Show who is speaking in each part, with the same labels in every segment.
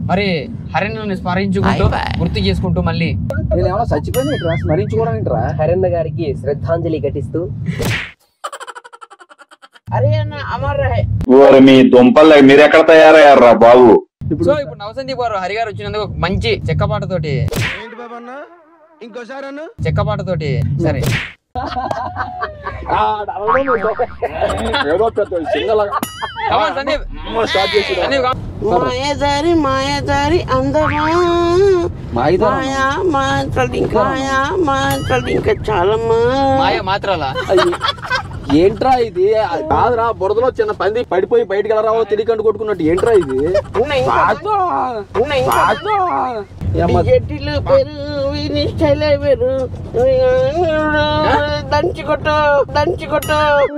Speaker 1: మరి హరిని స్మరించుకుంటూ గుర్తు చేసుకుంటూ మళ్ళీ
Speaker 2: నేను ఏమైనా చచ్చిపోయింది ఇట్రా స్మరించుకోవడం ఏంట్రా
Speaker 3: హరన్న గారికి శ్రద్ధాంజలి ఘటిస్తూ
Speaker 1: అరే అన్న అమర్ రహే
Speaker 4: ఓరి మీ దుంపలు మీరెక్కడ తయారయ్యారా బాబు
Speaker 1: సో ఇప్పుడు నవసందీప్ గారు హరి గారు వచ్చినందుకు ఒక మంచి చెక్కపాటతోటి చెక్కపాటతోటి సరే
Speaker 2: ఏదో పెద్ద single
Speaker 1: Come on, Sandeep
Speaker 2: start చేసి
Speaker 1: సందీప్ come.
Speaker 5: మాయదారి మాయదారి అందమా మాయా మాటలు ఇంకా మాయా మాటలు ఇంకా చాలమ్మా
Speaker 1: మాయ మాత్రాలా
Speaker 2: ఏంట్రా ఇది కాదురా బురదలో చిన్న పంది పడిపోయి బయటకు వెళ్ళరావో తిరిగి కొట్టుకున్నట్టు ఏంట్రా ఇది
Speaker 5: ఉన్నాయి ఇంకా.
Speaker 2: పాతో,
Speaker 5: ఉన్నాయి ఇంకా.
Speaker 2: పాతో. ఏమ్మ,
Speaker 5: జడ్డిలు పేరు వీని స్టైలే పేరు దంచి కొట్టు దంచి కొట్టు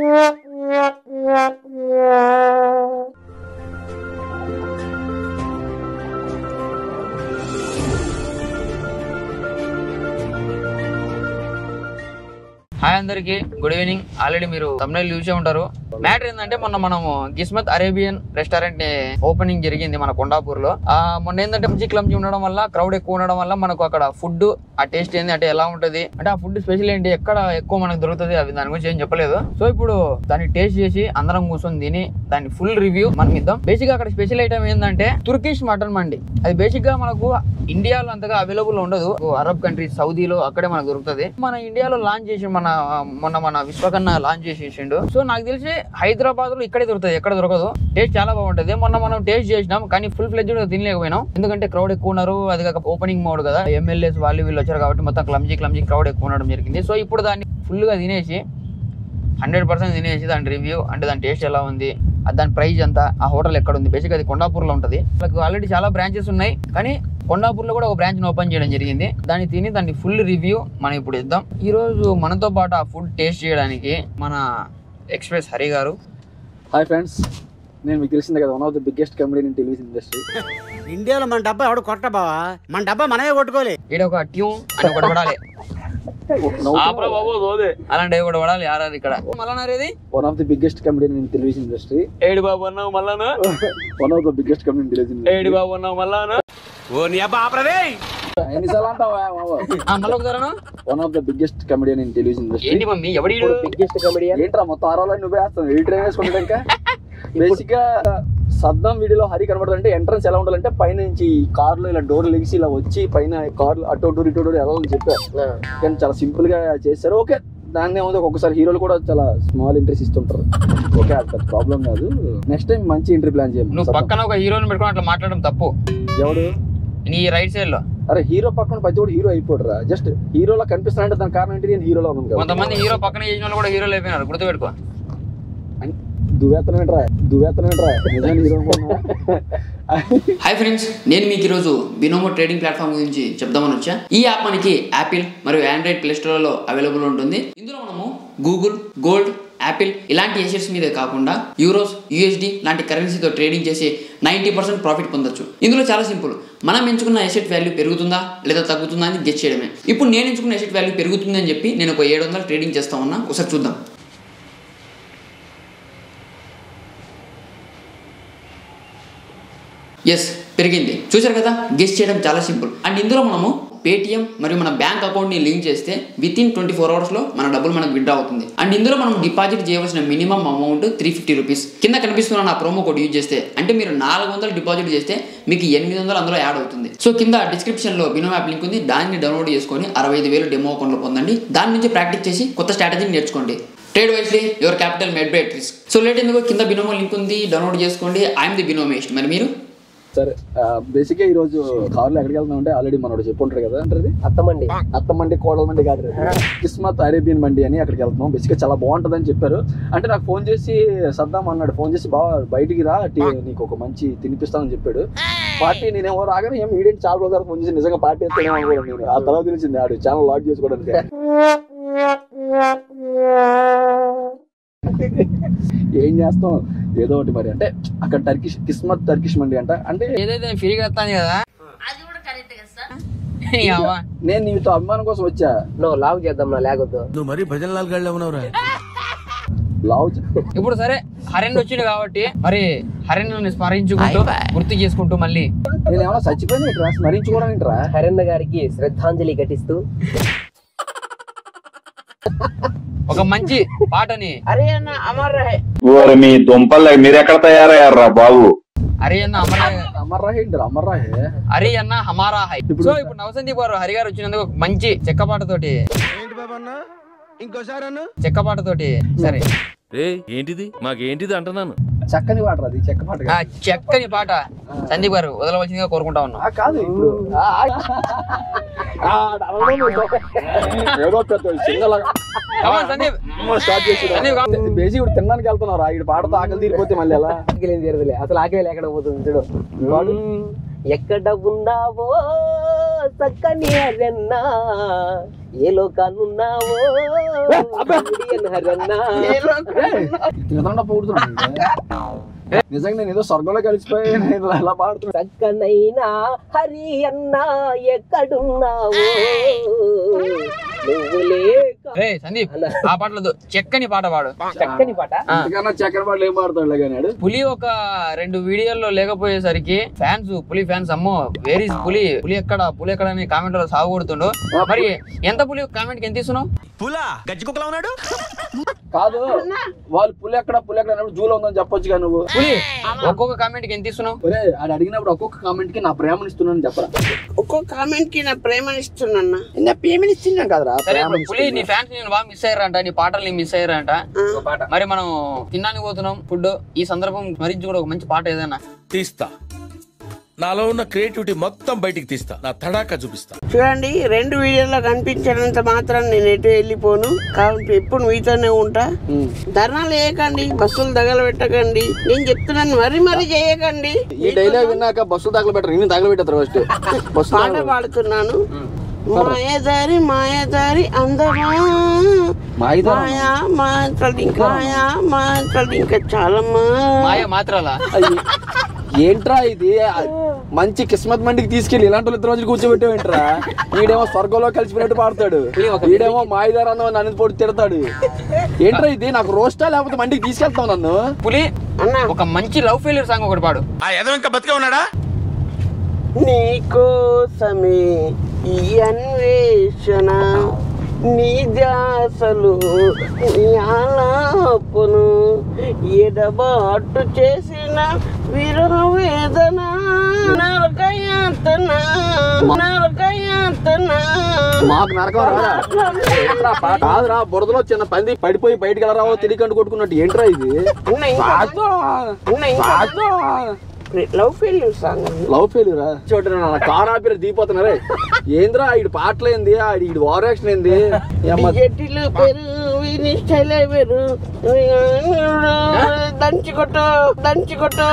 Speaker 1: హాయ్ అందరికి గుడ్ ఈవినింగ్ ఆల్రెడీ మీరు తమిళ చూసే ఉంటారు మ్యాటర్ ఏంటంటే మొన్న మనము గిస్మత్ అరేబియన్ రెస్టారెంట్ ని ఓపెనింగ్ జరిగింది మన కొండాపూర్ లో ఆ మొన్న ఏంటంటే మంచి క్లమ్జీ ఉండడం వల్ల క్రౌడ్ ఎక్కువ ఉండడం వల్ల మనకు అక్కడ ఫుడ్ ఆ టేస్ట్ ఏంది అంటే ఎలా ఉంటది అంటే ఆ ఫుడ్ స్పెషల్ ఏంటి ఎక్కడ ఎక్కువ మనకు దొరుకుతుంది అవి దాని గురించి ఏం చెప్పలేదు సో ఇప్పుడు దాన్ని టేస్ట్ చేసి అందరం కూర్చొని తిని దాని ఫుల్ రివ్యూ మనం ఇద్దాం బేసిక్ గా అక్కడ స్పెషల్ ఐటమ్ ఏంటంటే తుర్కిష్ మటన్ మండి అది బేసిక్ గా మనకు ఇండియాలో అంతగా అవైలబుల్ ఉండదు అరబ్ కంట్రీస్ సౌదీలో అక్కడే మనకు దొరుకుతుంది మన ఇండియాలో లాంచ్ చేసి మన మొన్న మన విశ్వకన్న లాంచ్ చేసేసిండు సో నాకు తెలిసి హైదరాబాద్ లో ఇక్కడే దొరుకుతుంది ఎక్కడ దొరకదు టేస్ట్ చాలా బాగుంటది మొన్న మనం టేస్ట్ చేసినాం కానీ ఫుల్ ఫ్లెడ్జ్ తినలేకపోయినాం ఎందుకంటే క్రౌడ్ ఎక్కువ ఉన్నారు అది కాక ఓపెనింగ్ మోడ్ కదా ఎమ్మెల్యేస్ వాళ్ళు వీళ్ళు వచ్చారు కాబట్టి మొత్తం క్లమ్జీ క్లమ్జీ క్రౌడ్ ఎక్కువ ఉండడం జరిగింది సో ఇప్పుడు దాన్ని full గా తినేసి హండ్రెడ్ పర్సెంట్ తినేసి దాని రివ్యూ అంటే దాని టేస్ట్ ఎలా ఉంది ఆ దాని ప్రైస్ ఎంత ఆ హోటల్ ఎక్కడ ఉంది బేసిక్ అది కొండాపూర్లో ఉంటుంది వాళ్ళకి ఆల్రెడీ చాలా బ్రాంచెస్ ఉన్నాయి కానీ కొండాపూర్లో కూడా ఒక బ్రాంచ్ ఓపెన్ చేయడం జరిగింది దాన్ని తిని దాన్ని ఫుల్ రివ్యూ మనం ఇప్పుడు ఇద్దాం ఈ రోజు మనతో పాటు ఆ ఫుడ్ టేస్ట్ చేయడానికి మన ఎక్స్ప్రెస్ హరి గారు
Speaker 2: హాయ్ ఫ్రెండ్స్ నేను మీకు తెలిసిందే కదా one of the biggest company in television industry
Speaker 6: ఇండియాలో మన డబ్బా ఎవడు కొట్ట బావా మన డబ్బా మనమే కొట్టుకోలే
Speaker 1: ఈడ ఒక ట్యూన్ అని ఒకటి పడాలి ఆపరా బాబు సోదే అలాంటి ఒకటి పడాలి ఆర్ఆర్ ఇక్కడ మళ్ళీ
Speaker 2: one of the biggest company in television industry
Speaker 1: ఏడు బాబు అన్నావు మళ్ళాను
Speaker 2: one of the biggest company in television
Speaker 1: ఏడు బాబు అన్నావు మళ్ళాను
Speaker 6: ఓ నీ అబ్బా ఆపరదే
Speaker 2: ఎన్నిసార్లు అంటావా
Speaker 1: మళ్ళీ ఒకసారి
Speaker 2: one of the biggest comedian in television industry
Speaker 1: ఏంటి మమ్మీ ఎవడీడు
Speaker 3: బిగ్గెస్ట్ కమెడియన్
Speaker 2: ఏంట్రా మొత్తం ఆరాలో నువ్వే వేస్తావు ఎడిట్ వేసుకుంటా ఇంకా బేసిక్ గా సద్దం వీడియోలో హరి కనబడుతుంటే ఎంట్రన్స్ ఎలా ఉండాలంటే పైన నుంచి కార్లో ఇలా డోర్ లెగిసి ఇలా వచ్చి పైన కార్ అటో డోర్ ఇటో డోర్ ఎలా అని చెప్పారు కానీ చాలా సింపుల్ గా చేశారు ఓకే దాన్ని ఏమో ఒక్కొక్కసారి హీరోలు కూడా చాలా స్మాల్ ఇంట్రెస్ట్ ఇస్తుంటారు ఓకే అది పెద్ద ప్రాబ్లం కాదు నెక్స్ట్ టైం మంచి ఎంట్రీ ప్లాన్
Speaker 1: నువ్వు
Speaker 2: చేయండి
Speaker 1: పక్కన ఒక హీరోని పెట్టుకుని అట్లా మాట్లాడడం తప్పు
Speaker 2: ఎవడు
Speaker 1: నీ రైట్ సైడ్ లో
Speaker 2: అరే హీరో పక్కన ప్రతి ఒక్కడు హీరో అయిపోడురా జస్ట్ హీరోలా కనిపిస్తున్నాడంటే దాని కారణం ఏంటి నేను హీరోలో ఉన్నాను కదా
Speaker 1: కొంతమంది హీరో పక్కన చేసిన వాళ్ళు కూడా హీరోలు అయిపోయినారు గుర్తుపెట్టుకో
Speaker 2: దువ్వేత్తనం ఏంట్రా దువ్వేత్తనం ఏంట్రా నిజమైన హీరో అనుకున్నా?
Speaker 7: హాయ్ ఫ్రెండ్స్ నేను మీకు ఈరోజు బినోమో ట్రేడింగ్ ప్లాట్ఫామ్ గురించి చెప్దామని వచ్చా ఈ యాప్ మనకి యాపిల్ మరియు ఆండ్రాయిడ్ ప్లే స్టోర్లో అవైలబుల్ ఉంటుంది ఇందులో మనము గూగుల్ గోల్డ్ యాపిల్ ఇలాంటి ఎసెట్స్ మీదే కాకుండా యూరోస్ యూఎస్డి లాంటి కరెన్సీతో ట్రేడింగ్ చేసి నైంటీ పర్సెంట్ ప్రాఫిట్ పొందొచ్చు ఇందులో చాలా సింపుల్ మనం ఎంచుకున్న ఎసెట్ వాల్యూ పెరుగుతుందా లేదా తగ్గుతుందా అని గెస్ చేయడమే ఇప్పుడు నేను ఎంచుకున్న ఎసెట్ వాల్యూ పెరుగుతుంది అని చెప్పి నేను ఒక ఏడు వందలు ట్రేడింగ్ చేస్తా ఉన్నా ఒకసారి చూద్దాం ఎస్ పెరిగింది చూశారు కదా గెస్ చేయడం చాలా సింపుల్ అండ్ ఇందులో మనము పేటిఎం మరియు మన బ్యాంక్ అకౌంట్ని లింక్ చేస్తే విత్ ఇన్ ట్వంటీ ఫోర్ అవర్స్లో మన డబ్బులు మనకు విడ్రా అవుతుంది అండ్ ఇందులో మనం డిపాజిట్ చేయవలసిన minimum amount three fifty rupees కింద కనిపిస్తున్న నా ప్రోమో కోడ్ యూజ్ చేస్తే అంటే మీరు నాలుగు వందలు డిపాజిట్ చేస్తే మీకు ఎనిమిది వందలు అందులో యాడ్ అవుతుంది సో కింద డిస్క్రిప్షన్లో బినో యాప్ లింక్ ఉంది దాన్ని డౌన్లోడ్ చేసుకొని అరవై ఐదు వేలు డెమో అకౌంట్లో పొందండి దాని నుంచి ప్రాక్టీస్ చేసి కొత్త స్ట్రాటజీని నేర్చుకోండి trade wisely your capital made by risk so late ఎందుకు కింద బినోమో లింక్ ఉంది డౌన్లోడ్ చేసుకోండి ఐఎమ్ ది బినోమేస్ట్ మరి మీరు
Speaker 2: సరే బేసిక్ గా ఈ రోజు కార్లో ఎక్కడికి వెళ్తున్నాం అంటే ఆల్రెడీ మనోడు చెప్పుంటారు కదా అంటే
Speaker 3: అత్తమండి
Speaker 2: అత్త మండి కోడల మండి కాదు కిస్మత్ అరేబియన్ మండి అని అక్కడికి వెళ్తున్నాం బేసిక్ గా చాలా బాగుంటది అని చెప్పారు అంటే నాకు ఫోన్ చేసి సద్దాం అన్నాడు ఫోన్ చేసి బాగా బయటికి రా టీ- నీకు ఒక మంచి తినిపిస్తానని చెప్పాడు పార్టీ నేనేమో రాగానే ఏం ఈడెంట్ చాలా రోజులు ఫోన్ చేసి నిజంగా పార్టీ ఎత్తానేమో అనుకోవడం నేను ఆ తర్వాత తెలిసింది ఆడు ఛానల్ లాక్ చేసుకోవడానికి ఏం చేస్తాం ఏదో ఒకటి మరి అంటే అక్కడ టర్కిష్ కిస్మత్ టర్కిష్ మండి అంట అంటే
Speaker 1: ఏదైతే ఫ్రీగా వస్తాను కదా నీ అవ్వ.
Speaker 2: నేను నీతో అభిమానం కోసం వచ్చా
Speaker 3: నో లావ్ చేద్దాం నా లేకొద్దు
Speaker 6: నువ్వు మరీ భజన్ లాల్ గడ్డ ఉన్నావురా
Speaker 2: లావు చే-
Speaker 1: ఇప్పుడు సరే హరెన్ వచ్చింది కాబట్టి మరి హరెన్ స్మరించుకుంటూ గుర్తు చేసుకుంటూ మళ్ళీ
Speaker 2: నేను ఏమైనా చచ్చిపోయింది ఇట్రా స్మరించుకోవడం ఏంట్రా
Speaker 3: హరన్న గారికి శ్రద్ధాంజలి ఘటిస్తూ
Speaker 1: ఒక మంచి పాటని
Speaker 5: అరే అన్న అమర్ రహే
Speaker 4: ఓరి మీ దుంపల్ మీరు ఎక్కడ తయారయ్యారా బాబు
Speaker 1: హరి అన్న అమరా
Speaker 2: అమర్రా ఏంటి అమర్రా హే
Speaker 1: హరి అన్న హమారా హై సో ఇప్పుడు నవసందీప్ గారు హరి గారు వచ్చినందుకు ఒక మంచి చెక్కపాటతోటి చెక్కపాటతోటి సరే
Speaker 8: రే ఏంటిది మాకేంటిది అంటున్నాను
Speaker 2: చక్కని పాట అది చెక్క పాట
Speaker 1: ఆ
Speaker 2: కాదు.
Speaker 1: చెక్కని పాట సందీప్ గారు వదలవలసిందిగా కోరుకుంటా ఉన్నాం
Speaker 2: ఆ, కాదు ఇప్పుడు ఆ, ఆ, ఆ, ఏదో పెద్ద సింగలాగా
Speaker 1: Come on, సందీప్
Speaker 2: స్టార్ట్ చేసి
Speaker 1: సందీప్ come.
Speaker 2: బేసి ఇప్పుడు తినడానికి వెళ్తున్నారు ఈడు పాటతో ఆకలి తీరిపోతే మళ్ళీ ఎలా
Speaker 3: ఆకలి ఏం తీరదులే అసలు ఆకలి ఎక్కడ పోతుంది చూడు వాడు ఎక్కడ ఉన్నావో చక్కని హరన్నా ఏ లోకానున్నావో ఇండియన్ హరన్నా
Speaker 2: తినకుండా పోడుతున్నాను నిజంగా నేను ఏదో స్వర్గంలో కలిసిపోయి నేను ఎలా పాడుతున్నా
Speaker 3: చక్కనైనా హరి అన్నా ఎక్కడున్నావో నువ్వు లేక
Speaker 1: రే సందీప్ ఆ పాటలు చెక్కని పాట పాడు
Speaker 3: చక్కని పాట
Speaker 1: ఆ.
Speaker 2: ఇంతకన్నా చక్కెర పాటలు ఏం పాడతాడు కానీ ఆడు.
Speaker 1: పులి ఒక రెండు వీడియోల్లో లేకపోయేసరికి ఫ్యాన్స్ పులి ఫ్యాన్స్ అమ్మో వేరీ పులి పులి ఎక్కడ పులి ఎక్కడ అని కామెంట్ లో సాగు కొడుతుండు మరి ఎంత పులి కామెంట్ కి ఎంత ఇస్తున్నావు
Speaker 2: కాదు వాళ్ళు పులి ఎక్కడ పులి ఎక్కడ అన్నప్పుడు జూలో ఉందని చెప్పొచ్చు కానీ నువ్వు
Speaker 1: పులి ఒక్కొక్క కామెంట్ కి ఎంత ఇస్తున్నావు
Speaker 2: ఒరే అది అడిగినప్పుడు ఒక్కొక్క కామెంట్ కి నా ప్రేమను ఇస్తున్నాను చెప్పరా
Speaker 5: ఒక్కో కామెంట్ కి నా ప్రేమని ఇస్తున్నా
Speaker 2: నా ప్రేమని ఇస్తున్నాను కదరా
Speaker 1: సరే ఇప్పుడు పులి నీ ఫ్యాన్స్ నేను బాగా మిస్ అయ్యారంట నీ పాటలు నీ మిస్ అయ్యారంట మరి మనం తిన్నానికి పోతున్నాం ఫుడ్ ఈ సందర్భం మరించి కూడా ఒక మంచి పాట ఏదైనా
Speaker 8: తీస్తా నాలో ఉన్న క్రియేటివిటీ మొత్తం బయటికి తీస్తా నా తడాకా చూపిస్తా
Speaker 5: చూడండి రెండు వీడియోలో కనిపించినంత మాత్రం నేను ఎటు వెళ్ళిపోను కాబట్టి ఎప్పుడు మీతోనే ఉంటా ధర్నాలు చేయకండి బస్సులు తగలబెట్టకండి నేను చెప్తున్నాను మరీ మరీ చేయకండి
Speaker 2: ఈ డైలాగ్ విన్నాక బస్సు తగలబెట్టరు నేను తగలబెట్టారు ఫస్ట్ బస్సు
Speaker 5: పాట పాడుతున్నాను మాయదారి మాయదారి అందమా
Speaker 2: మాయిదా
Speaker 5: మాయా మాటలు ఇంకా మాయా మాటలు ఇంకా చాలమ్మా
Speaker 1: మాయ మాత్రాలా
Speaker 2: అయ్యి. ఏంట్రా ఇది మంచి కిస్మత్ మండికి తీసుకెళ్లి ఇలాంటి వాళ్ళు ఇద్దరు రోజులు కూర్చోబెట్టేవేంట్రా వీడేమో స్వర్గంలో కలిసిపోయినట్టు పాడతాడు వీడేమో మాయిదారన్న నన్ను పొడి తిడతాడు ఏంట్రా ఇది నాకు రోస్టా లేకపోతే మండికి తీసుకెళ్తావు నన్ను
Speaker 1: పులి
Speaker 5: అన్నా
Speaker 1: ఒక మంచి లవ్ ఫెయిల్యూర్ సాంగ్ ఒకటి పాడు
Speaker 8: ఆ ఎదవ ఇంకా బతికే ఉన్నాడా
Speaker 5: నీకోసమే ఈ అన్వేషణ నీ ధ్యాసలు నీ ఆలాపను ఎడబాటు చేసిన విరహ వేదన నరకయాతన నరకయాతన
Speaker 2: మాకు నరకం రాదా ఏంట్రా పాట? కాదురా బురదలో చిన్న పంది పడిపోయి బయటకు ఎలా రావో తెలియకండు కొట్టుకున్నట్టు ఏంట్రా ఇది
Speaker 5: ఉన్నాయి ఇంకా? ఉన్నాయి ఇంకా? లవ్ ఫెయిల్యూర్ సాంగ్
Speaker 2: లవ్ ఫెయిల్యూరా చూడండి నా కార్ ఆపిర దిగిపోతున్నారే ఏంద్రా ఈడు పాటలేంది ఆడి ఈడు ఓవర్ యాక్షన్ ఏంది ఏమ్మా,
Speaker 5: జటిలు పెరు విని స్టైల్ పెరు దంచి కొట్టు దంచి కొట్టు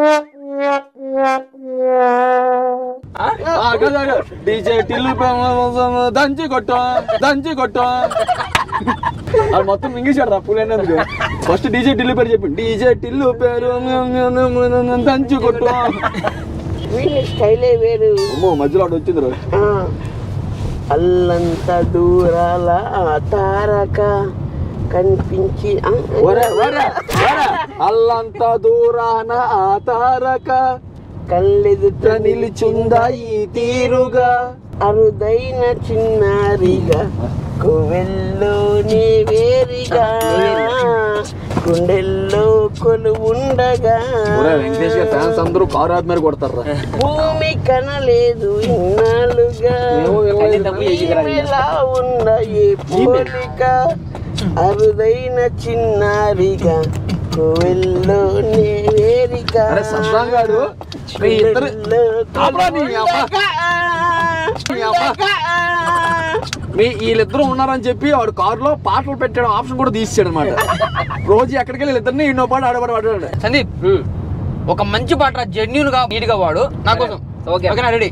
Speaker 2: ఆ, కాదు, కాదు. డీజే టిల్లు పే- దంచి కొట్టు దంచి కొట్టు అది మొత్తం మింగేశాడు రా పూలైనందుకు ఫస్ట్ డీజే టిల్లు పేరు చెప్పి డీజే టిల్లు పేరు దంచి కొట్టు
Speaker 5: వీని స్టైలే వేరు
Speaker 2: అమ్మో మధ్యలో అటు వచ్చింది రా
Speaker 5: ఆ, అల్లంత దూరాల ఆ తారక కనిపించి ఆ,
Speaker 2: ఒరే ఒరే ఒరే అల్లంత దూరాన ఆ తారక
Speaker 5: కళ్ళెదుట
Speaker 2: నిలిచిందా ఈ తీరుగా
Speaker 5: అరుదైన చిన్నారిగా కువెల్లో నీ వేరిగా గుండెల్లో కొలు ఉండగా
Speaker 2: ఒరే వెంకటేష్ గారి ఫ్యాన్స్ అందరూ కారు ఆపి మీద కొడతారు
Speaker 5: భూమి కనలేదు ఇన్నాళ్ళుగా ఈమెలా ఉన్న ఏ పోలిక అరుదైన చిన్నారిగా కోవెల్లో నీ వేరిక
Speaker 2: అరే సద్దాం గాడు మీ ఇద్దరు
Speaker 5: గుండెల్లో
Speaker 2: ఆపరా నీ అబ్బా.
Speaker 5: కొలువుండగా.
Speaker 2: నీ అబ్బా. మీ వీళ్ళిద్దరూ ఉన్నారని చెప్పి వాడు కారులో పాటలు పెట్టడం ఆప్షన్ కూడా తీసాడు అనమాట రోజు ఎక్కడికి వెళ్ళి ఇద్దరిని ఇన్నో పాట ఆడబడి పడ్డాడు
Speaker 1: సందీప్ ఒక మంచి పాట జెన్యున్ గా నీట్ గా వాడు నా కోసం
Speaker 3: ఓకే.
Speaker 1: ఓకేనా రెడీ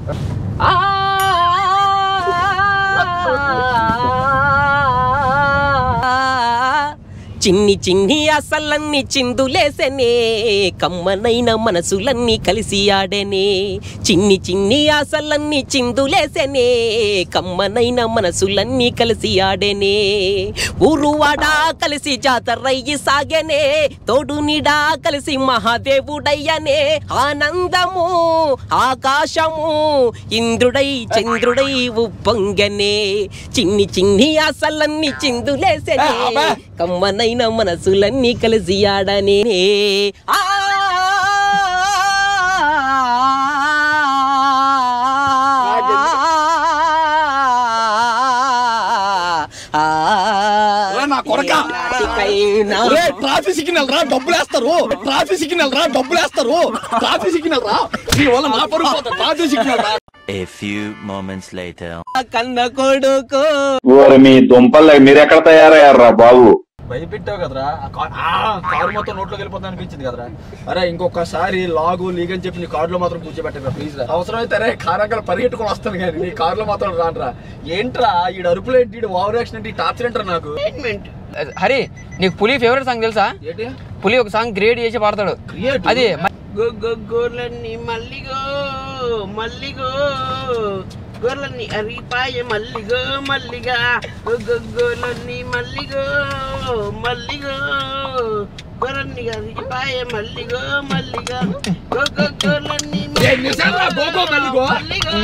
Speaker 3: చిన్ని చిన్ని ఆశలన్నీ చిందులేసెనే కమ్మనైన మనసులన్నీ కలిసి ఆడెనే చిన్ని చిన్ని ఆశలన్నీ చిందులేసెనే కమ్మనైన మనసులన్నీ కలిసి ఆడెనే ఊరువాడా కలిసి జాతరయ్యి సాగెనే తోడు నీడా కలిసి మహాదేవుడయ్యనే ఆనందము ఆకాశము ఇంద్రుడై చంద్రుడై ఉప్పొంగనే చిన్ని చిన్ని ఆశలన్నీ చిందులేసెనే కమ్మనైన మనసులన్నీ కలిసి ఆడనే ఆ
Speaker 2: నా కొడక ట్రాఫిక్ సిగ్నల్ రా డబ్బులు వేస్తారు ట్రాఫిక్ సిగ్నల్ రా డబ్బులు వేస్తారు ట్రాఫిక్ సిగ్నల్ రా నీ వల్ల నా పరుగు పోతుంది ట్రాఫిక్ సిగ్నల్ రా
Speaker 9: A few moments later.
Speaker 3: కన్న కొడుకు
Speaker 4: ఓరి మీ దుంపలు మీరెక్కడ తయారయ్యారా బాబు
Speaker 2: భయపెట్టావు కదరా ఆ కా- ఆ, కారు మొత్తం నోట్లోకి వెళ్ళిపోతా అనిపించింది కదరా అరే ఇంకొకసారి లాగు లీగ్ అని చెప్పి నీ కారులో మాత్రం కూర్చోబెట్టరా ప్లీజ్ రా అవసరం అయితే అరే కారు అంకల్ పరిగెట్టుకొని వస్తాను కానీ నీ కారులో మాత్రం రానరా ఏంట్రా ఈ అరుపులు ఏంటి ఈడు ఓవర్ యాక్షన్ ఏంటి టార్చర్ ఏంట్రా నాకు
Speaker 1: హరి నీకు పులి ఫేవరెట్ సాంగ్ తెలుసా
Speaker 2: ఏంటి
Speaker 1: పులి ఒక సాంగ్ క్రియేట్ చేసి పాడతాడు
Speaker 2: క్రియేట్
Speaker 1: అది
Speaker 5: గొర్రెలన్నీ మల్లిగో మల్లిగో గొర్రెలన్నీ అరిపాయ మల్లిగో మల్లిగా గొర్రెలన్నీ మల్లిగో మల్లిగో గొర్రెల్ని అరిపాయ మల్లిగో మల్లిగా గొర్రెలన్నీ
Speaker 2: నిజంగా గోగో మల్లిగో?
Speaker 5: మల్లిగో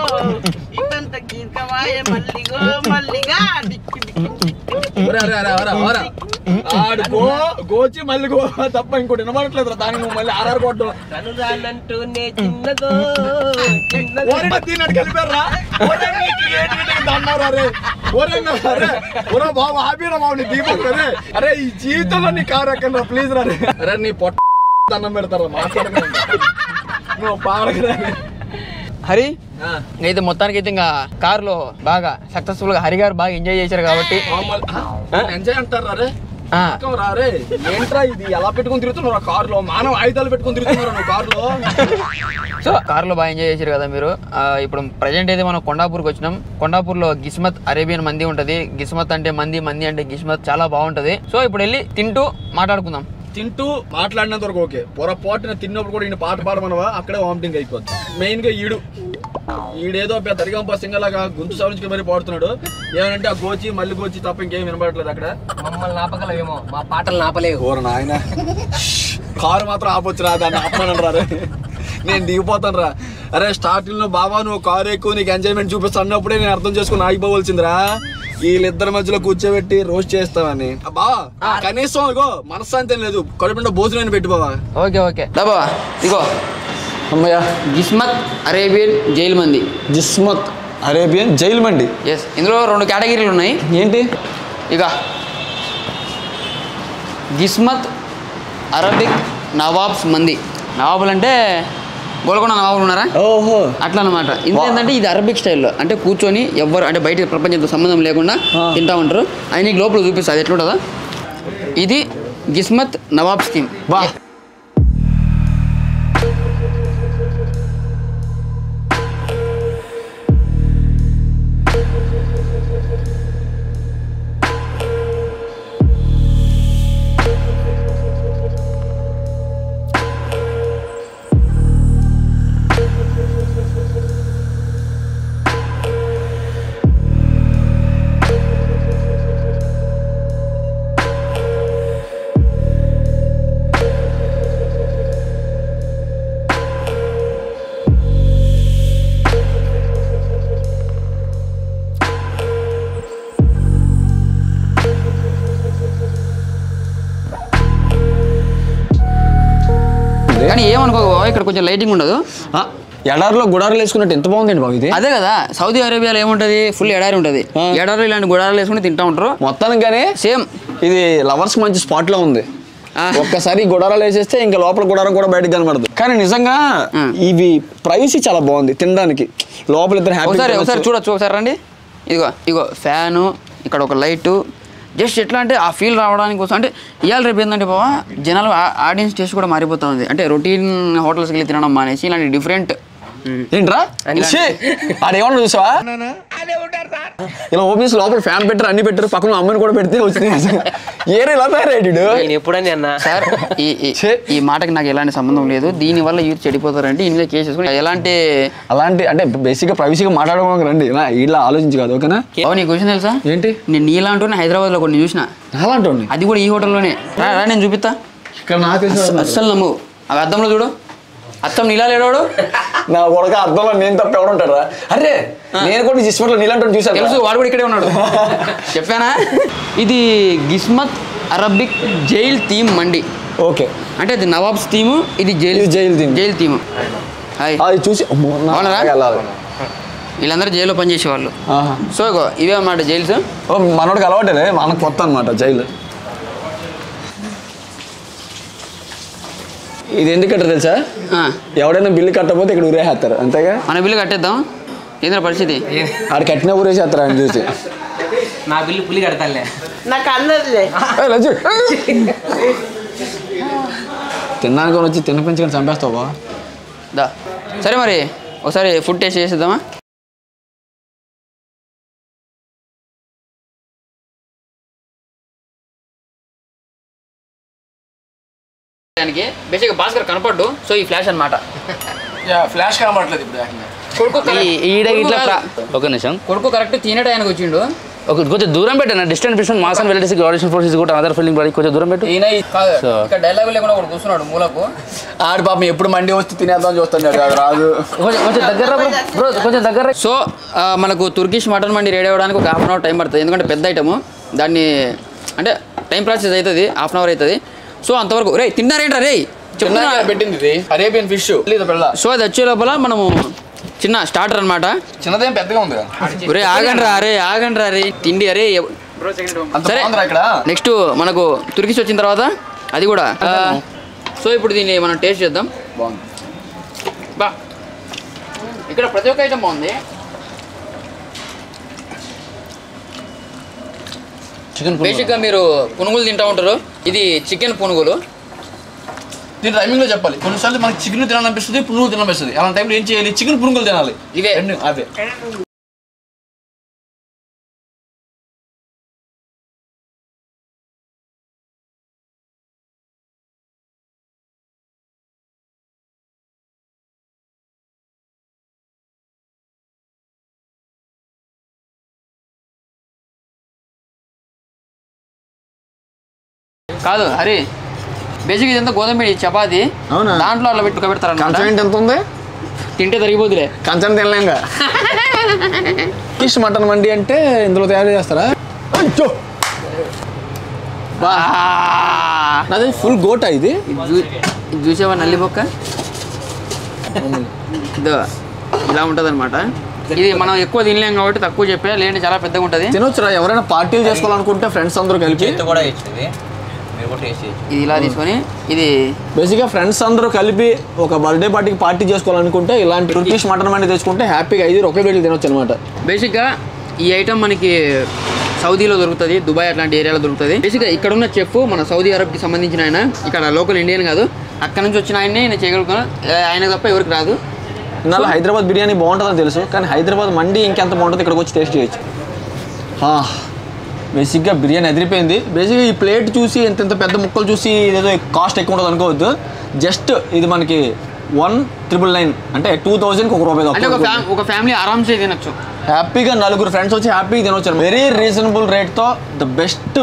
Speaker 5: ఇంత కీర్కవాయ మల్లిగో మల్లిగా డిక్కి డిక్కి
Speaker 2: ఒరే, అరే, అరే, అరే, అరే. ఆడు గో గోచి మళ్ళీ గో తప్ప ఇంకోటి వినబడట్లేదు దానికి నువ్వు మళ్ళీ ఆర్ఆర్ కొట్టడం
Speaker 3: కనురానంటూనే చిన్నదో చిన్నదో
Speaker 2: ఒరే, దీన్ని కలిపారా ఒరే, నీ creativity కి దండాలు అరే. ఒరే, నా- అరే, ఒరే బాబు ఆపిరా బాబు నీ దీపక్ అరే అరే ఈ జీవితంలో నీ కారు ఎక్కడ ప్లీజ్ రా అరే నీ పొట్ట దండం పెడతారా మాట్లాడకండి నువ్వు పాడకరా
Speaker 1: హరి అయితే మొత్తానికి అయితే ఇంకా కారులో బాగా సక్సెస్ఫుల్ గా హరి గారు బాగా ఎంజాయ్ చేశారు కాబట్టి
Speaker 2: ఎంజాయ్ అంటారా అరే
Speaker 1: ఆ,
Speaker 2: రా రే ఏంట్రా ఇది ఎలా పెట్టుకుని తిరుగుతున్నావు కారులో మానవ ఆయుధాలు పెట్టుకుని తిరుగుతున్నారు నువ్వు కారులో
Speaker 1: సో కారులో బాగా ఎంజాయ్ చేశారు కదా మీరు ఆ, ఇప్పుడు ప్రజెంట్ అయితే మనం కొండాపూర్కి వచ్చినాం కొండాపూర్లో గిస్మత్ అరేబియన్ మంది ఉంటది గిస్మత్ అంటే మంది మంది అంటే గిస్మత్ చాలా బాగుంటది సో ఇప్పుడు వెళ్ళి తింటూ మాట్లాడుకుందాం
Speaker 2: తింటూ మాట్లాడినంత వరకు ఓకే పొరపాటున తిన్నప్పుడు కూడా ఈయన పాట పాడమనవా అక్కడే వామిటింగ్ అయిపోద్ది మెయిన్ గా ఈడు ఈడేదో పెద్ద అరిగంప సింగలాగా గొంతు సవరించి మరి పాడుతున్నాడు ఏమంటే ఆ గోచి మళ్ళీ గోచి తప్ప ఇంకేం వినబడట్లేదు అక్కడ
Speaker 3: మమ్మల్ని నాపగలవేమో మా పాటలు నాపలేవు
Speaker 2: ఓర నాయన కారు మాత్రం ఆపొచ్చు రా దాన్ని ఆపమని రా నేను దిగిపోతాను రా అరే స్టార్టింగ్ లో బాబా నువ్వు కారు ఎక్కువ నీకు ఎంజాయ్మెంట్ చూపిస్తా అన్నప్పుడే నేను అర్థం చేసుకుని ఆగిపోవలసిందిరా వీళ్ళిద్దరి మధ్యలో కూర్చోబెట్టి రోస్ట్ చేస్తామని బా కనీసం ఇగో మనశ్శాంతి ఏం లేదు కడుపుండా భోజనం పెట్టి బావా
Speaker 1: ఓకే ఓకే దాబా ఇగో
Speaker 2: అమ్మయ్య
Speaker 1: గిస్మత్ Arabian jail mandi
Speaker 2: Jismat Arabian jail mandi
Speaker 1: ఎస్ ఇందులో రెండు కేటగిరీలు ఉన్నాయి
Speaker 2: ఏంటి
Speaker 1: ఇక గిస్మత్ అరబిక్ నవాబ్స్ మంది నవాబులు అంటే గోల్కొండ నవాబులు ఉన్నారా
Speaker 2: ఓహో
Speaker 1: అట్లా అనమాట ఏంటంటే ఇది అరబిక్ స్టైల్లో అంటే కూర్చొని ఎవ్వరు అంటే బయట ప్రపంచంతో సంబంధం లేకుండా తింటా ఉంటారు అది నీకు లోపల చూపిస్తుంది అది ఎట్లుంటుందా ఇది గిస్మత్ నవాబ్ స్కీమ్
Speaker 2: బా
Speaker 1: కానీ ఏమనుకో బావ, ఇక్కడ కొంచెం లైటింగ్ ఉండదు
Speaker 2: ఎడారిలో గుడారులు వేసుకున్నట్టు ఎంత బాగుందండి బాబు ఇది
Speaker 1: అదే కదా సౌదీ అరేబియాలో ఏముంటది ఫుల్ ఎడారి ఉంటుంది ఎడారి ఇలాంటి గుడారాలు వేసుకుని తింటా ఉంటారు
Speaker 2: మొత్తానికి కానీ
Speaker 1: సేమ్
Speaker 2: ఇది లవర్స్ మంచి స్పాట్ లో ఉంది
Speaker 1: ఆ.
Speaker 2: ఒక్కసారి గుడారాలు వేసేస్తే ఇంకా లోపల గుడారం కూడా బయటకు కనబడదు కానీ నిజంగా
Speaker 1: ఆ.
Speaker 2: ఇవి ప్రైవసీ చాలా బాగుంది తినడానికి లోపల ఇద్దరు
Speaker 1: ఒకసారి
Speaker 2: హ్యాపీ
Speaker 1: ఒకసారి చూడొచ్చు ఒకసారి రండి ఇదిగో ఇగో ఫ్యాను ఇక్కడ ఒక లైటు జస్ట్ ఎట్లా అంటే ఆ ఫీల్ రావడానికి కోసం అంటే ఇవాళ రేపు ఏంటంటే బావా జనాలు ఆడియన్స్ టేస్ట్ కూడా మారిపోతుంది అంటే రొటీన్ హోటల్స్కి వెళ్ళి తినడం మానేసి ఇలాంటి డిఫరెంట్
Speaker 2: ఏంట్రా
Speaker 3: ఇలా-
Speaker 2: ఆడేమన్నా చూసావా ఇలా ఓపెన్స్ లోపల ఫ్యాన్ పెట్టారు అన్ని పెట్టారు పక్కన అమ్మని కూడా పెడితే వచ్చింది ఏరే ఇలా తయారయ్యాడు
Speaker 3: నేను ఎప్పుడని అన్నా
Speaker 1: సార్ ఈ ఈ-
Speaker 2: ఛే.
Speaker 1: ఈ మాటకి నాకు ఎలాంటి సంబంధం లేదు దీని వల్ల యూత్ చెడిపోతారంటే ఇందులో కేసు వేసుకుని ఎలాంటి
Speaker 2: అలాంటి అంటే బేసిక్గా ప్రైవసీగా మాట్లాడుకోవడానికి రండి ఇలా ఇలా ఆలోచించి కాదు ఓకేనా
Speaker 1: బావ నీకు క్వశ్చన్ తెలుసా
Speaker 2: ఏంటి
Speaker 1: నేను నీలాంటి హైదరాబాద్ లో కొన్ని చూసిన
Speaker 2: అలాంటి
Speaker 1: అది కూడా ఈ హోటల్లోనే రా రా నేను చూపిస్తా
Speaker 2: ఇక్కడ నాకు తెలిసిన
Speaker 1: అస్సలు నమ్ము ఆ అద్దంలో చూడు అత్తం నీలా లేడాడు
Speaker 2: నా కొడక అర్థంలో నేను తప్ప ఎవడు ఉంటారా అరే నేను కూడా జిస్మట్లో నీలాంటి చూసాను
Speaker 1: తెలుసు వాడు కూడా ఇక్కడే ఉన్నాడు చెప్పానా ఇది Gismat Arabic jail theme mandi
Speaker 2: okay
Speaker 1: అంటే అది నవాబ్స్ థీమ్ ఇది జైల్
Speaker 2: ఇది jail theme.
Speaker 1: Jail theme hi
Speaker 2: అది చూసి అమ్మో, నాకు
Speaker 1: అవునరా?
Speaker 2: వెళ్ళాలి
Speaker 1: వీళ్ళందరూ జైల్లో పనిచేసేవాళ్ళు
Speaker 2: ఆహా.
Speaker 1: సో ఇగో ఇవే అన్నమాట జైల్స్
Speaker 2: ఓ మనోడికి అలవాటేలే మనకు కొత్త అనమాట జైలు ఇది ఎందుకంటే తెలుసా ఎవడైనా బిల్లు కట్టకపోతే ఇక్కడ ఊరేసేస్తారు అంతేగా
Speaker 1: మన బిల్లు కట్టేద్దాం ఏంద్ర పరిస్థితి
Speaker 2: ఆడ కట్టిన ఊరేసేస్తారు ఆయన చూసి
Speaker 3: నా బిల్లు పులి కడతాలే
Speaker 5: నాకు అందరిలే
Speaker 2: ఏయ్, లజ్జు. తిన్నానికి కొని వచ్చి తినిపించుకొని చంపేస్తావా
Speaker 1: దా సరే మరి ఒకసారి ఫుడ్ టేస్ట్ చేసేద్దామా దానికి బేసిక్గా భాస్కర్ కనపడ్డు సో ఈ ఫ్లాష్ అన్నమాట
Speaker 2: ఫ్లాష్ కనబడలేదు ఇప్పుడు
Speaker 1: కొడుకు
Speaker 10: ఈ- ఈడ ఇట్లా ప్రా- ఒక నిమిషం
Speaker 1: కొడుకు కరెక్ట్ తినే టైంకి వచ్చిండు
Speaker 10: ఒక కొంచెం దూరం పెట్టాను డిస్టెన్స్ బిట్వీన్ మాస్ అండ్ వెలిటీస్ ఆడిషన్ ఫోర్స్ కూడా అదర్ ఫీలింగ్ పడి కొంచెం దూరం పెట్టు
Speaker 1: ఈయన కాదు
Speaker 10: So.
Speaker 1: ఇక్కడ డైలాగ్ లేకుండా ఒకడు కూర్చున్నాడు మూలకు
Speaker 2: ఆడి పాపం ఎప్పుడు మండి వస్తే తినేద్దాం చూస్తాడు అది రాదు
Speaker 10: కొంచెం కొంచెం దగ్గర రా bro. Bro, కొంచెం దగ్గర రా.
Speaker 1: సో ఆ, మనకు తుర్కిష్ మటన్ మండి రెడీ అవ్వడానికి ఒక హాఫ్ అన్ అవర్ టైం పడుతుంది ఎందుకంటే పెద్ద ఐటము దాన్ని అంటే టైం ప్రాసెస్ అవుతుంది హాఫ్ అన్ అవర్ అవుతుంది సో అంతవరకు రే తిన్నారేంట్రా రే చెప్తున్నా
Speaker 2: పెట్టింది ఇది అరేబియన్ ఫిష్ పిల్ల
Speaker 1: సో అది వచ్చే లోపల మనము చిన్న స్టార్టర్ అనమాట
Speaker 2: చిన్నదేం పెద్దగా ఉంది
Speaker 1: ఒరే ఆగండి రా అరే ఆగండి రా అరే తిండి అరే ఎవ-
Speaker 2: అంత
Speaker 1: సరే
Speaker 2: బాగుందిరా ఇక్కడ
Speaker 1: నెక్స్ట్ మనకు తుర్కిష్ వచ్చిన తర్వాత అది కూడా ఆ, సో ఇప్పుడు దీన్ని మనం టేస్ట్ చేద్దాం
Speaker 2: బాగుంది
Speaker 1: బా ఇక్కడ ప్రతి ఒక్క ఐటమ్ బాగుంది
Speaker 2: చికెన్
Speaker 1: బేసిక్గా మీరు పునుగులు తింటా ఉంటారు ఇది చికెన్ పునుగులు
Speaker 2: దీని టైమింగ్ లో చెప్పాలి కొన్నిసార్లు మనకి చికెన్ తినాలనిపిస్తుంది పునుగులు తినాలనిపిస్తుంది అలాంటి టైంలో ఏం చేయాలి చికెన్ పునుగులు తినాలి
Speaker 1: ఇవే
Speaker 2: రెండు అదే
Speaker 1: కాదు హరి బేసిక్ ఇదంతా గోధుమ పిండి చపాతి
Speaker 2: అవునా?
Speaker 1: దాంట్లో అలా పెట్టుకు పెడతారు
Speaker 2: కంచం ఏంటి ఎంత ఉంది
Speaker 1: తింటే తరిగిపోతులే
Speaker 2: కంచం తినలేంగా ఫిష్ మటన్ మండి అంటే ఇందులో తయారు చేస్తారా అయ్యో! బా నాది ఫుల్ గోటా ఇది
Speaker 1: ఇది చూసావా నల్లి బొక్క ఇదో ఇలా ఉంటుంది అనమాట ఇది మనం ఎక్కువ తినలేం కాబట్టి తక్కువ చెప్పే లేదంటే చాలా పెద్దగా ఉంటుంది
Speaker 2: తినొచ్చురా ఎవరైనా పార్టీలు చేసుకోవాలనుకుంటే ఫ్రెండ్స్ అందరూ కలిపి
Speaker 1: ఇది ఇలా తీసుకొని ఇది
Speaker 2: బేసిక్గా ఫ్రెండ్స్ అందరూ కలిపి ఒక బర్త్డే పార్టీకి పార్టీ చేసుకోవాలనుకుంటే ఇలాంటి టుర్కిష్ మటన్ మండి తెచ్చుకుంటే హ్యాపీగా ఐదు ఒకే ప్లేట్లు తినొచ్చు అనమాట
Speaker 1: బేసిక్గా ఈ ఐటమ్ మనకి సౌదీలో దొరుకుతుంది దుబాయ్ అట్లాంటి ఏరియాలో దొరుకుతుంది బేసిక్గా ఇక్కడ ఉన్న చెఫ్ మన సౌదీ అరబ్కి సంబంధించిన ఆయన ఇక్కడ లోకల్ ఇండియన్ కాదు అక్కడ నుంచి వచ్చిన ఆయన్ని నేను చేయగలుగుతాను ఆయన తప్ప ఎవరికి రాదు
Speaker 2: ఇన్నాళ్ళు హైదరాబాద్ బిర్యానీ బాగుంటుందని తెలుసు కానీ హైదరాబాద్ మండి ఇంకెంత బాగుంటుంది ఇక్కడికి వచ్చి టేస్ట్ చేయొచ్చు ఆ, బేసిక్గా బిర్యానీ ఎదిరిపోయింది బేసిక్గా ఈ ప్లేట్ చూసి ఇంత ఇంత పెద్ద ముక్కలు చూసి ఇదేదో కాస్ట్ ఎక్కువ ఉంటుంది అనుకోవద్దు జస్ట్ ఇది మనకి వన్ ట్రిపుల్ నైన్ అంటే టూ థౌజండ్కి ఒక రూపాయి
Speaker 1: అంటే ఒక
Speaker 2: తక్కువ
Speaker 1: ఫ్యామ్ ఒక ఫ్యామిలీ ఆరామ్సే తినొచ్చు
Speaker 2: హ్యాపీగా నలుగురు ఫ్రెండ్స్ వచ్చి హ్యాపీగా తినొచ్చారు వెరీ రీజనబుల్ రేట్తో ద బెస్ట్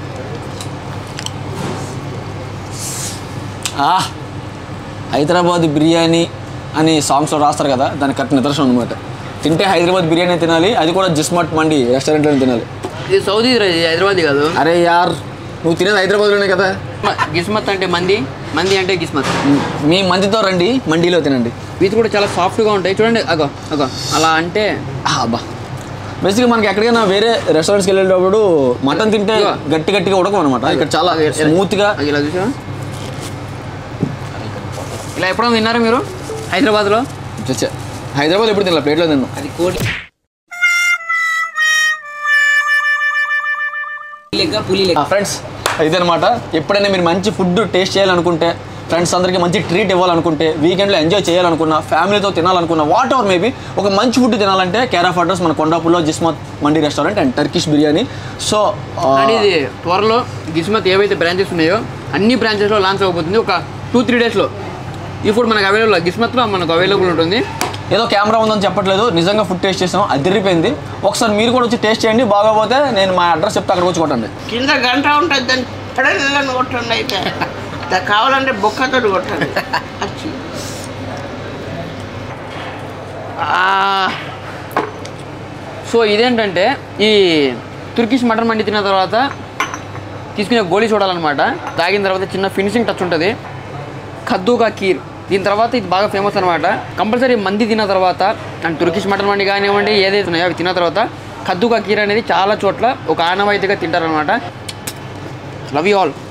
Speaker 2: హైదరాబాద్ బిర్యానీ అని సాంగ్స్లో రాస్తారు కదా దానికి కరెక్ట్ నిదర్శనం అనమాట తింటే హైదరాబాద్ బిర్యానీ తినాలి అది కూడా జిస్మట్ మండి రెస్టారెంట్లో తినాలి
Speaker 1: ఇది సౌదీ రా, ఇది హైదరాబాద్ కాదు
Speaker 2: అరే యార్ నువ్వు తినేది హైదరాబాద్లోనే కదా
Speaker 1: గిస్మత్ అంటే మంది మంది అంటే గిస్మత్
Speaker 2: మీ మందితో రండి మండీలో తినండి
Speaker 1: వీటి కూడా చాలా సాఫ్ట్గా ఉంటాయి చూడండి అగో అగో అలా అంటే
Speaker 2: అబ్బా బేసిక్గా మనకి ఎక్కడికైనా వేరే రెస్టారెంట్స్కి వెళ్ళేటప్పుడు మటన్ తింటే
Speaker 1: ఇదిగో.
Speaker 2: గట్టి గట్టిగా ఉడకం అనమాట ఇక్కడ చాలా స్మూత్గా
Speaker 1: అది ఇలా చూసా ఇలా ఎప్పుడో తిన్నారా మీరు హైదరాబాద్లో
Speaker 2: చచ్చా హైదరాబాద్ ఎప్పుడు తినలే ప్లేట్లో తిన్నాం
Speaker 3: అది కోడి లెక్క పులి లెక్క
Speaker 2: ఫ్రెండ్స్ ఇదనమాట ఎప్పుడైనా మీరు మంచి ఫుడ్ టేస్ట్ చేయాలనుకుంటే ఫ్రెండ్స్ అందరికీ మంచి ట్రీట్ ఇవ్వాలనుకుంటే వీకెండ్లో ఎంజాయ్ చేయాలనుకున్నా ఫ్యామిలీతో తినాలనుకున్నా వాట్ ఎవర్ మేబీ ఒక మంచి ఫుడ్ తినాలంటే కేర్ ఆఫ్ అడ్రస్ మన కొండాపూర్లో Jismat mandi restaurant and Turkish biryani so
Speaker 7: and ఇది త్వరలో గిస్మత్ ఏవైతే బ్రాంచెస్ ఉన్నాయో అన్ని బ్రాంచెస్లో లాంచ్ అవబోతుంది ఒక టూ త్రీ డేస్లో ఈ ఫుడ్ మనకు అవైలబుల్ గిస్మత్లో మనకు అవైలబుల్ ఉంటుంది
Speaker 2: ఏదో కెమెరా ఉందని చెప్పట్లేదు నిజంగా ఫుడ్ టేస్ట్ చేసాం అదిరిపోయింది ఒకసారి మీరు కూడా వచ్చి టేస్ట్ చేయండి బాగోపోతే నేను మా అడ్రస్ చెప్తే అక్కడికి వచ్చి కొట్టండి
Speaker 5: కింద గంట ఉంటుంది దాన్ని పడని కొట్టండి అయితే దా- కావాలంటే బొక్కతో కొట్టండి అచ్చి.
Speaker 7: సో ఇదేంటంటే ఈ తుర్కిష్ మటన్ మండి తిన్న తర్వాత తీసుకునే గోళీ చూడాలన్నమాట తాగిన తర్వాత చిన్న ఫినిషింగ్ టచ్ ఉంటుంది ఖద్దూకా కీర్ దీని తర్వాత ఇది బాగా ఫేమస్ అనమాట కంపల్సరీ మంది తిన్న తర్వాత అండ్ తుర్కిష్ మటన్ మండి కానివ్వండి ఏదైతే ఉన్నాయో అవి తిన్న తర్వాత ఖద్దూకా కీర్ అనేది చాలా చోట్ల ఒక ఆనవాయితీగా తింటారనమాట లవ్ యూ ఆల్